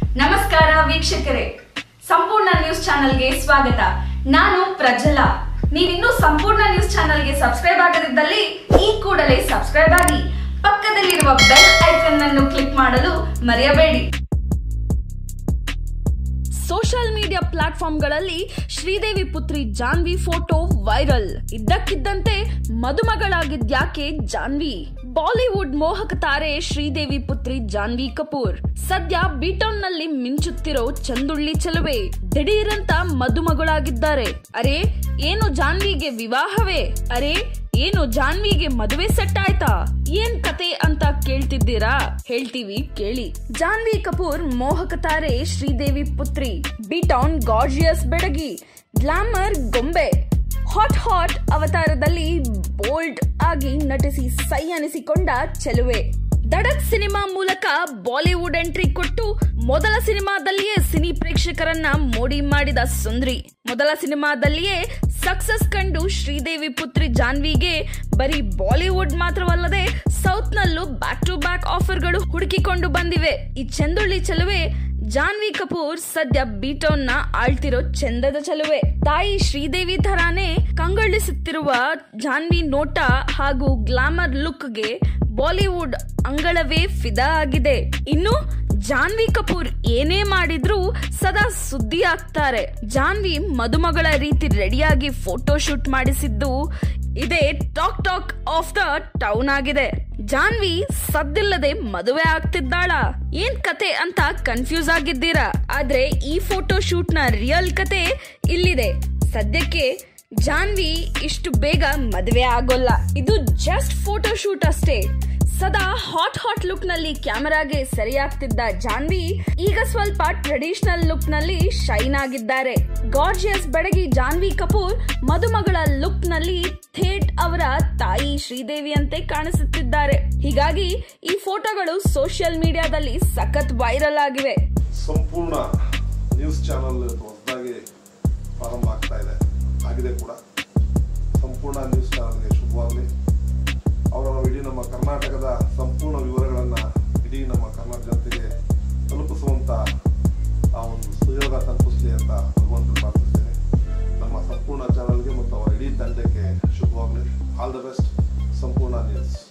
ನಮಸ್ಕಾರ ವೀಕ್ಷಕರೇ ಸಂಪೂರ್ಣ ನ್ಯೂಸ್ ಚಾನೆಲ್ಗೆ ಸ್ವಾಗತ ನಾನು ಪ್ರಜ್ವಲ ನೀವಿನ್ನೂ ಸಂಪೂರ್ಣ ನ್ಯೂಸ್ ಚಾನೆಲ್ಗೆ ಸಬ್ಸ್ಕ್ರೈಬ್ ಆಗದಿದ್ದಲ್ಲಿ ಈ ಕೂಡಲೇ ಸಬ್ಸ್ಕ್ರೈಬ್ ಆಗಿ ಪಕ್ಕದಲ್ಲಿರುವ ಬೆಲ್ ಐಕನ್ ಅನ್ನು ಕ್ಲಿಕ್ ಮಾಡಲು ಮರೆಯಬೇಡಿ ಸೋಷಿಯಲ್ ಮೀಡಿಯಾ ಪ್ಲಾಟ್ಫಾರ್ಮ್ಗಳಲ್ಲಿ ಶ್ರೀದೇವಿ ಪುತ್ರಿ ಜಾನ್ವಿ ಫೋಟೋ ವೈರಲ್ ಇದ್ದಕ್ಕಿದ್ದಂತೆ ಮದುಮಗಳಾಗಿದ್ಯಾಕೆ ಜಾನ್ವಿ ಬಾಲಿವುಡ್ ಮೋಹಕ ತಾರೆ ಶ್ರೀದೇವಿ ಪುತ್ರಿ ಜಾನ್ವಿ ಕಪೂರ್ ಸದ್ಯ ಬೀಟೌನ್ ನಲ್ಲಿ ಮಿಂಚುತ್ತಿರೋ ಚಂದುಳ್ಳಿ ಚೆಲುವೆ ದಿಢೀರಂತ ಮದುಮಗಳಾಗಿದ್ದಾರೆ ಅರೆ ಏನು ಜಾನ್ವಿಗೆ ವಿವಾಹವೇ ಅರೆ ಏನು ಜಾನ್ವಿಗೆ ಮದುವೆ ಸೆಟ್ ಆಯ್ತಾ ಏನ್ ಕತೆ ಅಂತ ಕೇಳ್ತಿದ್ದೀರಾ ಹೇಳ್ತೀವಿ ಕೇಳಿ ಜಾನ್ವಿ ಕಪೂರ್ ಮೋಹಕ ತಾರೆ ಶ್ರೀದೇವಿ ಪುತ್ರಿ ಬಿಟೌನ್ ಗಾರ್ಜಿಯಸ್ ಬೆಡಗಿ ಗ್ಲಾಮರ್ ಗೊಂಬೆ ಹಾಟ್ ಹಾಟ್ ಅವತಾರದಲ್ಲಿ ಬೋಲ್ಡ್ ಆಗಿ ನಟಿಸಿ ಸೈ ಅನಿಸಿಕೊಂಡ ಚೆಲುವೆ ದಡಕ್ ಸಿನಿಮಾ ಮೂಲಕ ಬಾಲಿವುಡ್ ಎಂಟ್ರಿ ಕೊಟ್ಟು ಮೊದಲ ಸಿನಿಮಾದಲ್ಲಿಯೇ ಸಿನಿ ಪ್ರೇಕ್ಷಕರನ್ನ ಮೋಡಿ ಮಾಡಿದ ಸುಂದ್ರಿ ಮೊದಲ ಸಿನಿಮಾದಲ್ಲಿಯೇ ಸಕ್ಸಸ್ ಕಂಡು ಶ್ರೀದೇವಿ ಪುತ್ರಿ ಜಾನ್ವಿಗೆ ಬರೀ ಬಾಲಿವುಡ್ ಮಾತ್ರವಲ್ಲದೆ ಸೌತ್ ನಲ್ಲೂ ಬ್ಯಾಕ್ ಟು ಬ್ಯಾಕ್ ಆಫರ್ಗಳು ಹುಡುಕಿಕೊಂಡು ಬಂದಿವೆ ಈ ಚೆಂದುಳ್ಳಿ ಚೆಲುವೆ ಜಾನ್ವಿ ಕಪೂರ್ ಸದ್ಯ ಬೀಟೌನ್ ನ ಆಳ್ತಿರೋ ಚಂದದ ಚೆಲುವೆ ತಾಯಿ ಶ್ರೀದೇವಿ ತರಾನೇ ಕಂಗೊಳಿಸುತ್ತಿರುವ ಜಾನ್ವಿ ನೋಟ ಹಾಗೂ ಗ್ಲಾಮರ್ ಲುಕ್ಗೆ ಬಾಲಿವುಡ್ ಅಂಗಳವೇ ಫಿದಾ ಆಗಿದೆ ಇನ್ನು ಜಾನ್ವಿ ಕಪೂರ್ ಏನೇ ಮಾಡಿದ್ರೂ ಸದಾ ಸುದ್ದಿ ಆಗ್ತಾರೆ ಜಾನ್ವಿ ಮದುಮಗಳ ರೀತಿ ರೆಡಿಯಾಗಿ ಫೋಟೋ ಶೂಟ್ ಮಾಡಿಸಿದ್ದು ಇದೇ talk talk of the town ಆಗಿದೆ ಜಾನ್ವಿ ಸದ್ದಿಲ್ಲದೆ ಮದುವೆ ಆಗ್ತಿದ್ದಾಳ ಏನ್ ಕತೆ ಅಂತ ಕನ್ಫ್ಯೂಸ್ ಆಗಿದ್ದೀರಾ ಆದ್ರೆ ಈ ಫೋಟೋ ಶೂಟ್ ನ ರಿಯಲ್ ಕತೆ ಇಲ್ಲಿದೆ ಸದ್ಯಕ್ಕೆ ಜಾನ್ವಿ ಇಷ್ಟು ಬೇಗ ಮದುವೆ ಆಗೋಲ್ಲ ಇದು ಜಸ್ಟ್ ಫೋಟೋ ಶೂಟ್ ಅಷ್ಟೇ ಸದಾ ಹಾಟ್ ಹಾಟ್ ಲುಕ್ ನಲ್ಲಿ ಕ್ಯಾಮೆರಾಗೆ ಸರಿಯಾಗ್ತಿದ್ದ ಜಾನ್ವಿ ಈಗ ಸ್ವಲ್ಪ ಟ್ರೆಡಿಷನಲ್ ಲುಕ್ ನಲ್ಲಿ ಶೈನ್ ಆಗಿದ್ದಾರೆ ಗಾರ್ಜಿಯಸ್ ಬೆಡಗಿ ಜಾನ್ವಿ ಕಪೂರ್ ಮದುಮಗಳ ಲುಕ್ ನಲ್ಲಿ ಥೇಟ್ ಅವರ ತಾಯಿ ಶ್ರೀದೇವಿಯಂತೆ ಕಾಣಿಸುತ್ತಿದ್ದಾರೆ ಹೀಗಾಗಿ ಈ ಫೋಟೋಗಳು ಸೋಷಿಯಲ್ ಮೀಡಿಯಾದಲ್ಲಿ ಸಖತ್ ವೈರಲ್ ಆಗಿವೆ ಸಂಪೂರ್ಣ ನ್ಯೂಸ್ ಚಾನಲ್ ಹೊಸದಾಗಿ ಪ್ರಾರಂಭ ಆಗ್ತಾ ಇದೆ ಆಗಿದೆ ಕೂಡ ಸಂಪೂರ್ಣ ನ್ಯೂಸ್ ಚಾನಲ್ಗೆ ಶುಭವಾಗಲಿ ಅವರ ಇಡೀ ನಮ್ಮ ಕರ್ನಾಟಕದ ಸಂಪೂರ್ಣ ವಿವರಗಳನ್ನು ಇಡೀ ನಮ್ಮ ಕರ್ನಾಟಕ ಜನತೆಗೆ ತಲುಪಿಸುವಂಥ ಆ ಒಂದು ಸುಯೋಗ ತಲುಪಿಸಲಿ ಅಂತ ಭಗವಂತ ಪ್ರಾರ್ಥಿಸ್ತೇನೆ ನಮ್ಮ ಸಂಪೂರ್ಣ ಚಾನಲ್ಗೆ ಮತ್ತು ಅವರ ಇಡೀ ತಂಡಕ್ಕೆ ಶುಭವಾಗಲಿ ಆಲ್ ದ ಬೆಸ್ಟ್ ಸಂಪೂರ್ಣ ನ್ಯೂಸ್